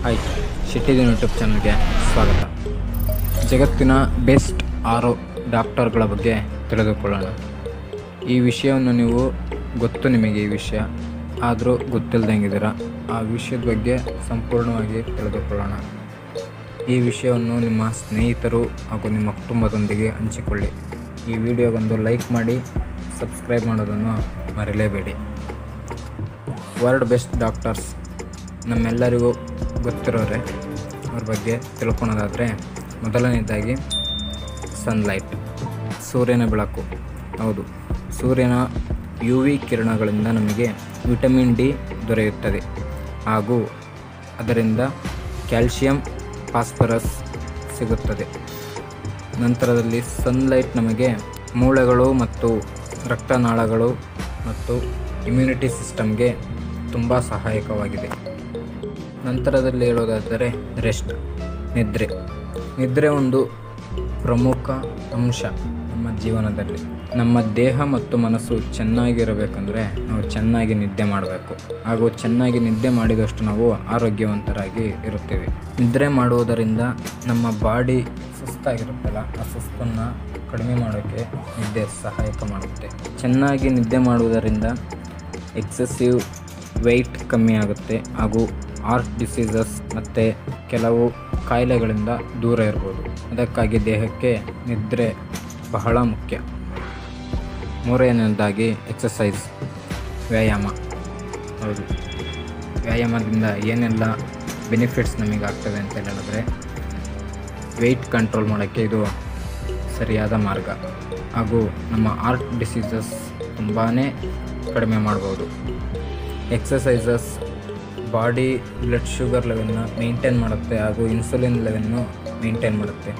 hi ಶಿಟ್ಟಿದಿನ YouTube ಚಾನಲ್ಗೆ ಸ್ವಾಗತ ಜಗತ್ತಿನ ಬೆಸ್ಟ್ ಆರು ಡಾಕ್ಟರ್ಗಳ ಬಗ್ಗೆ ತಿಳಿದುಕೊಳ್ಳೋಣ ಈ ವಿಷಯವನ್ನು ನೀವು ಗೊತ್ತು ನಿಮಗೆ ಈ ವಿಷಯ ಆದರೂ ಗೊತ್ತಿಲ್ಲದಂಗಿದ್ದೀರ ಆ ವಿಷಯದ ಬಗ್ಗೆ ಸಂಪೂರ್ಣವಾಗಿ ತಿಳಿದುಕೊಳ್ಳೋಣ ಈ ವಿಷಯವನ್ನು ನಿಮ್ಮ ಸ್ನೇಹಿತರು ಹಾಗೂ ನಿಮ್ಮ ಕುಟುಂಬದೊಂದಿಗೆ ಹಂಚಿಕೊಳ್ಳಿ ಈ ವಿಡಿಯೋಗೊಂದು ಲೈಕ್ ಮಾಡಿ ಸಬ್ಸ್ಕ್ರೈಬ್ ಮಾಡೋದನ್ನು ಮರೆಯಲೇಬೇಡಿ ವರ್ಲ್ಡ್ ಬೆಸ್ಟ್ ಡಾಕ್ಟರ್ಸ್ ನಮ್ಮೆಲ್ಲರಿಗೂ ಗೊತ್ತಿರೋರೆ ಅವ್ರ ಬಗ್ಗೆ ತಿಳ್ಕೊಳೋದಾದರೆ ಮೊದಲನೇದಾಗಿ ಸನ್ಲೈಟ್ ಸೂರ್ಯನ ಬೆಳಕು ಹೌದು ಸೂರ್ಯನ ಯು ವಿ ಕಿರಣಗಳಿಂದ ನಮಗೆ ವಿಟಮಿನ್ ಡಿ ದೊರೆಯುತ್ತದೆ ಹಾಗೂ ಅದರಿಂದ ಕ್ಯಾಲ್ಶಿಯಂ ಫಾಸ್ಫರಸ್ ಸಿಗುತ್ತದೆ ನಂತರದಲ್ಲಿ ಸನ್ಲೈಟ್ ನಮಗೆ ಮೂಳೆಗಳು ಮತ್ತು ರಕ್ತನಾಳಗಳು ಮತ್ತು ಇಮ್ಯುನಿಟಿ ಸಿಸ್ಟಮ್ಗೆ ತುಂಬ ಸಹಾಯಕವಾಗಿದೆ ನಂತರದಲ್ಲಿ ಹೇಳೋದಾದರೆ ರೆಸ್ಟ್ ನಿದ್ರೆ ನಿದ್ರೆ ಒಂದು ಪ್ರಮುಖ ಅಂಶ ನಮ್ಮ ಜೀವನದಲ್ಲಿ ನಮ್ಮ ದೇಹ ಮತ್ತು ಮನಸ್ಸು ಚೆನ್ನಾಗಿರಬೇಕಂದ್ರೆ ನಾವು ಚೆನ್ನಾಗಿ ನಿದ್ದೆ ಮಾಡಬೇಕು ಹಾಗೂ ಚೆನ್ನಾಗಿ ನಿದ್ದೆ ಮಾಡಿದಷ್ಟು ನಾವು ಆರೋಗ್ಯವಂತರಾಗಿ ಇರುತ್ತೇವೆ ನಿದ್ರೆ ಮಾಡುವುದರಿಂದ ನಮ್ಮ ಬಾಡಿ ಸುಸ್ತಾಗಿರುತ್ತಲ್ಲ ಆ ಸುಸ್ತನ್ನು ಕಡಿಮೆ ಮಾಡೋಕ್ಕೆ ನಿದ್ದೆ ಸಹಾಯಕ ಮಾಡುತ್ತೆ ಚೆನ್ನಾಗಿ ನಿದ್ದೆ ಮಾಡುವುದರಿಂದ ಎಕ್ಸೆಸಿವ್ ವೆಯ್ಟ್ ಕಮ್ಮಿ ಆಗುತ್ತೆ ಹಾಗೂ ಹಾರ್ಟ್ ಡಿಸೀಸಸ್ ಮತ್ತು ಕೆಲವು ಕಾಯಿಲೆಗಳಿಂದ ದೂರ ಇರ್ಬೋದು ಅದಕ್ಕಾಗಿ ದೇಹಕ್ಕೆ ನಿದ್ರೆ ಬಹಳ ಮುಖ್ಯ ಮೂರನೇದಾಗಿ ಎಕ್ಸಸೈಸ್ ವ್ಯಾಯಾಮ ಹೌದು ವ್ಯಾಯಾಮದಿಂದ ಏನೆಲ್ಲ ಬೆನಿಫಿಟ್ಸ್ ನಮಗೆ ಆಗ್ತದೆ ಅಂತ ಹೇಳಿದ್ರೆ ವೆಯ್ಟ್ ಕಂಟ್ರೋಲ್ ಮಾಡೋಕ್ಕೆ ಇದು ಸರಿಯಾದ ಮಾರ್ಗ ಹಾಗೂ ನಮ್ಮ ಹಾರ್ಟ್ ಡಿಸೀಸಸ್ ತುಂಬಾ ಕಡಿಮೆ ಮಾಡ್ಬೋದು ಎಕ್ಸಸೈಸಸ್ ಬಾಡಿ ಬ್ಲಡ್ ಶುಗರ್ ಲೆವೆಲ್ನ ಮೇಂಟೈನ್ ಮಾಡುತ್ತೆ ಹಾಗೂ ಇನ್ಸುಲಿನ್ ಲೆವೆಲ್ನು ಮೇಂಟೈನ್ ಮಾಡುತ್ತೆ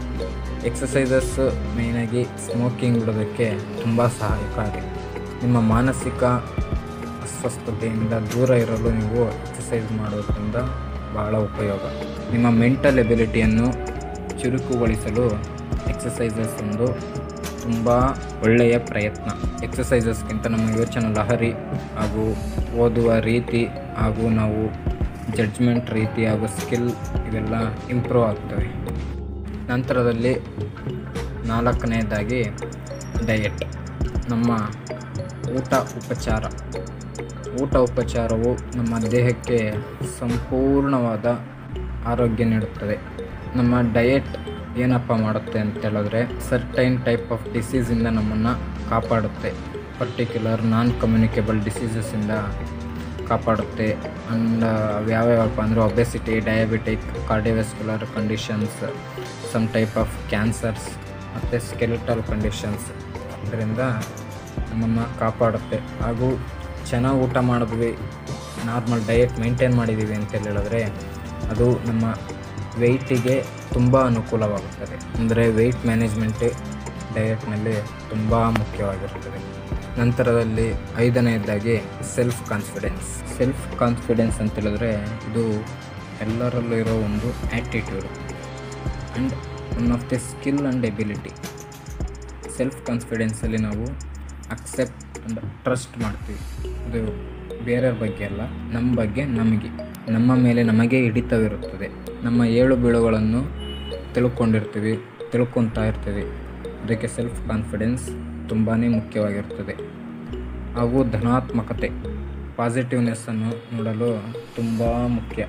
ಎಕ್ಸಸೈಸಸ್ ಮೇಯ್ನಾಗಿ ಸ್ಮೋಕಿಂಗ್ ಬಿಡೋದಕ್ಕೆ ತುಂಬ ಸಹಾಯಕ ಆಗಿದೆ ನಿಮ್ಮ ಮಾನಸಿಕ ಅಸ್ವಸ್ಥತೆಯಿಂದ ದೂರ ಇರಲು ನೀವು ಎಕ್ಸಸೈಸ್ ಮಾಡೋದ್ರಿಂದ ಬಹಳ ಉಪಯೋಗ ನಿಮ್ಮ ಮೆಂಟಲ್ ಎಬಿಲಿಟಿಯನ್ನು ಚುರುಕುಗೊಳಿಸಲು ಎಕ್ಸಸೈಸಸ್ ಒಂದು ತುಂಬ ಒಳ್ಳೆಯ ಪ್ರಯತ್ನ ಎಕ್ಸಸೈಸಸ್ಗಿಂತ ನಮ್ಮ ಯೋಚನಾ ಲಹರಿ ಹಾಗೂ ಓದುವ ರೀತಿ ಹಾಗೂ ನಾವು ಜಡ್ಜ್ಮೆಂಟ್ ರೀತಿ ಹಾಗೂ ಸ್ಕಿಲ್ ಇವೆಲ್ಲ ಇಂಪ್ರೂವ್ ಆಗ್ತವೆ ನಂತರದಲ್ಲಿ ನಾಲ್ಕನೆಯದಾಗಿ ಡಯಟ್ ನಮ್ಮ ಊಟ ಉಪಚಾರ ಊಟ ಉಪಚಾರವು ನಮ್ಮ ದೇಹಕ್ಕೆ ಸಂಪೂರ್ಣವಾದ ಆರೋಗ್ಯ ನೀಡುತ್ತದೆ ನಮ್ಮ ಡಯಟ್ ಏನಪ್ಪ ಮಾಡುತ್ತೆ ಅಂತ ಹೇಳಿದ್ರೆ ಸರ್ಟೈನ್ ಟೈಪ್ ಆಫ್ ಡಿಸೀಸಿಂದ ನಮ್ಮನ್ನು ಕಾಪಾಡುತ್ತೆ ಪರ್ಟಿಕ್ಯುಲರ್ ನಾನ್ ಕಮ್ಯುನಿಕೇಬಲ್ ಡಿಸೀಸಸ್ಸಿಂದ ಕಾಪಾಡುತ್ತೆ ಅಂಡ್ ಯಾವ್ಯಾವಪ್ಪ ಅಂದರೆ obesity diabetic cardiovascular conditions some type of cancers ಮತ್ತು ಸ್ಕೆಲಿಟಲ್ ಕಂಡೀಷನ್ಸ್ ಇದರಿಂದ ನಮ್ಮನ್ನು ಕಾಪಾಡುತ್ತೆ ಹಾಗೂ ಚೆನ್ನಾಗಿ ಊಟ ಮಾಡಿದ್ವಿ ನಾರ್ಮಲ್ ಡಯಟ್ ಮೇಂಟೈನ್ ಮಾಡಿದ್ದೀವಿ ಅಂತ ಹೇಳಿದ್ರೆ ಅದು ನಮ್ಮ ವೆಯ್ಟಿಗೆ ತುಂಬ ಅನುಕೂಲವಾಗುತ್ತದೆ ಅಂದರೆ ವೆಯ್ಟ್ ಮ್ಯಾನೇಜ್ಮೆಂಟ್ ಡಯಟ್ನಲ್ಲಿ ತುಂಬ ಮುಖ್ಯವಾಗಿರುತ್ತದೆ ನಂತರದಲ್ಲಿ ಐದನೆಯದಾಗಿ ಸೆಲ್ಫ್ ಕಾನ್ಫಿಡೆನ್ಸ್ ಸೆಲ್ಫ್ ಕಾನ್ಫಿಡೆನ್ಸ್ ಅಂತ ಹೇಳಿದ್ರೆ ಇದು ಎಲ್ಲರಲ್ಲೂ ಇರೋ ಒಂದು attitude and one of the skill and ability self ಕಾನ್ಫಿಡೆನ್ಸಲ್ಲಿ ನಾವು ಅಕ್ಸೆಪ್ಟ್ ಆ್ಯಂಡ್ ಟ್ರಸ್ಟ್ ಮಾಡ್ತೀವಿ ಅದು ಬೇರೆಯವ್ರ ಬಗ್ಗೆ ಅಲ್ಲ ನಮ್ಮ ಬಗ್ಗೆ ನಮಗೆ ನಮ್ಮ ಮೇಲೆ ನಮಗೆ ಹಿಡಿತವಿರುತ್ತದೆ ನಮ್ಮ ಏಳು ಬೀಳುಗಳನ್ನು ತಿಳ್ಕೊಂಡಿರ್ತೀವಿ ತಿಳ್ಕೊತಾ ಇರ್ತೀವಿ ಅದಕ್ಕೆ ಸೆಲ್ಫ್ ಕಾನ್ಫಿಡೆನ್ಸ್ ತುಂಬಾ ಮುಖ್ಯವಾಗಿರ್ತದೆ ಹಾಗೂ ಧನಾತ್ಮಕತೆ ಪಾಸಿಟಿವ್ನೆಸ್ಸನ್ನು ನೋಡಲು ತುಂಬ ಮುಖ್ಯ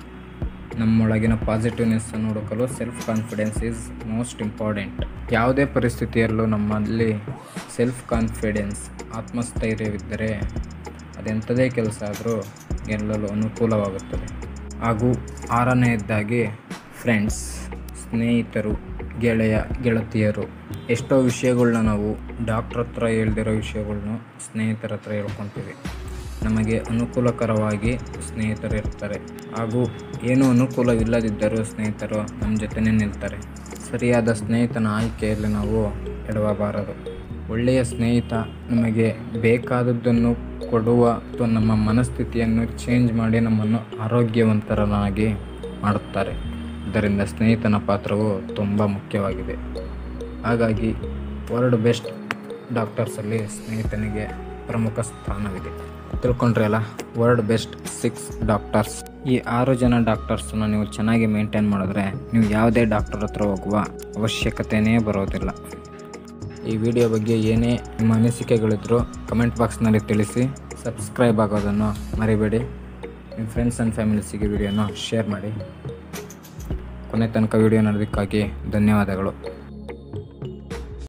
ನಮ್ಮೊಳಗಿನ ಪಾಸಿಟಿವ್ನೆಸ್ಸನ್ನು ಹುಡುಕಲು self confidence is most important ಯಾವುದೇ ಪರಿಸ್ಥಿತಿಯಲ್ಲೂ ನಮ್ಮಲ್ಲಿ ಸೆಲ್ಫ್ ಕಾನ್ಫಿಡೆನ್ಸ್ ಆತ್ಮಸ್ಥೈರ್ಯವಿದ್ದರೆ ಅದೆಂಥದೇ ಕೆಲಸ ಆದರೂ ಗೆಲ್ಲಲು ಅನುಕೂಲವಾಗುತ್ತದೆ ಹಾಗೂ ಆರನೆಯದಾಗಿ ಫ್ರೆಂಡ್ಸ್ ಸ್ನೇಹಿತರು ಗೆಳೆಯ ಗೆಳತಿಯರು ಎಷ್ಟೋ ವಿಷಯಗಳನ್ನ ನಾವು ಡಾಕ್ಟ್ರ್ ಹತ್ರ ಹೇಳ್ದಿರೋ ವಿಷಯಗಳ್ನ ಸ್ನೇಹಿತರ ಹತ್ರ ಹೇಳ್ಕೊತೀವಿ ನಮಗೆ ಅನುಕೂಲಕರವಾಗಿ ಸ್ನೇಹಿತರು ಇರ್ತಾರೆ ಹಾಗೂ ಏನೂ ಅನುಕೂಲವಿಲ್ಲದಿದ್ದರೂ ಸ್ನೇಹಿತರು ನಮ್ಮ ಜೊತೆನೇ ನಿಲ್ತಾರೆ ಸರಿಯಾದ ಸ್ನೇಹಿತನ ಆಯ್ಕೆಯಲ್ಲಿ ನಾವು ಎಡವಬಾರದು ಒಳ್ಳೆಯ ಸ್ನೇಹಿತ ನಮಗೆ ಬೇಕಾದದ್ದನ್ನು ಕೊಡುವ ಅಥವಾ ನಮ್ಮ ಮನಸ್ಥಿತಿಯನ್ನು ಚೇಂಜ್ ಮಾಡಿ ನಮ್ಮನ್ನು ಆರೋಗ್ಯವಂತರನ್ನಾಗಿ ಮಾಡುತ್ತಾರೆ ಇದರಿಂದ ಸ್ನೇಹಿತನ ಪಾತ್ರವು ತುಂಬ ಮುಖ್ಯವಾಗಿದೆ ಹಾಗಾಗಿ ವರ್ಲ್ಡ್ ಬೆಸ್ಟ್ ಡಾಕ್ಟರ್ಸಲ್ಲಿ ಸ್ನೇಹಿತನಿಗೆ ಪ್ರಮುಖ ಸ್ಥಾನವಿದೆ ತಿಳ್ಕೊಂಡ್ರಿ ಅಲ್ಲ ವರ್ಲ್ಡ್ ಬೆಸ್ಟ್ ಸಿಕ್ಸ್ ಡಾಕ್ಟರ್ಸ್ ಈ ಆರು ಜನ ಡಾಕ್ಟರ್ಸನ್ನು ನೀವು ಚೆನ್ನಾಗಿ ಮೇಂಟೈನ್ ಮಾಡಿದ್ರೆ ನೀವು ಯಾವುದೇ ಡಾಕ್ಟರ್ ಹತ್ರ ಹೋಗುವ ಅವಶ್ಯಕತೆಯೇ ಬರೋದಿಲ್ಲ ಈ ವಿಡಿಯೋ ಬಗ್ಗೆ ಏನೇ ನಿಮ್ಮ ಅನಿಸಿಕೆಗಳಿದ್ದರೂ ಕಮೆಂಟ್ ಬಾಕ್ಸ್ನಲ್ಲಿ ತಿಳಿಸಿ ಸಬ್ಸ್ಕ್ರೈಬ್ ಆಗೋದನ್ನು ಮರಿಬೇಡಿ ನಿಮ್ಮ ಫ್ರೆಂಡ್ಸ್ ಆ್ಯಂಡ್ ಫ್ಯಾಮಿಲೀಸಿಗೆ ವಿಡಿಯೋನ ಶೇರ್ ಮಾಡಿ ಕೊನೆ ತನಕ ವಿಡಿಯೋ ನೋಡೋದಕ್ಕಾಗಿ ಧನ್ಯವಾದಗಳು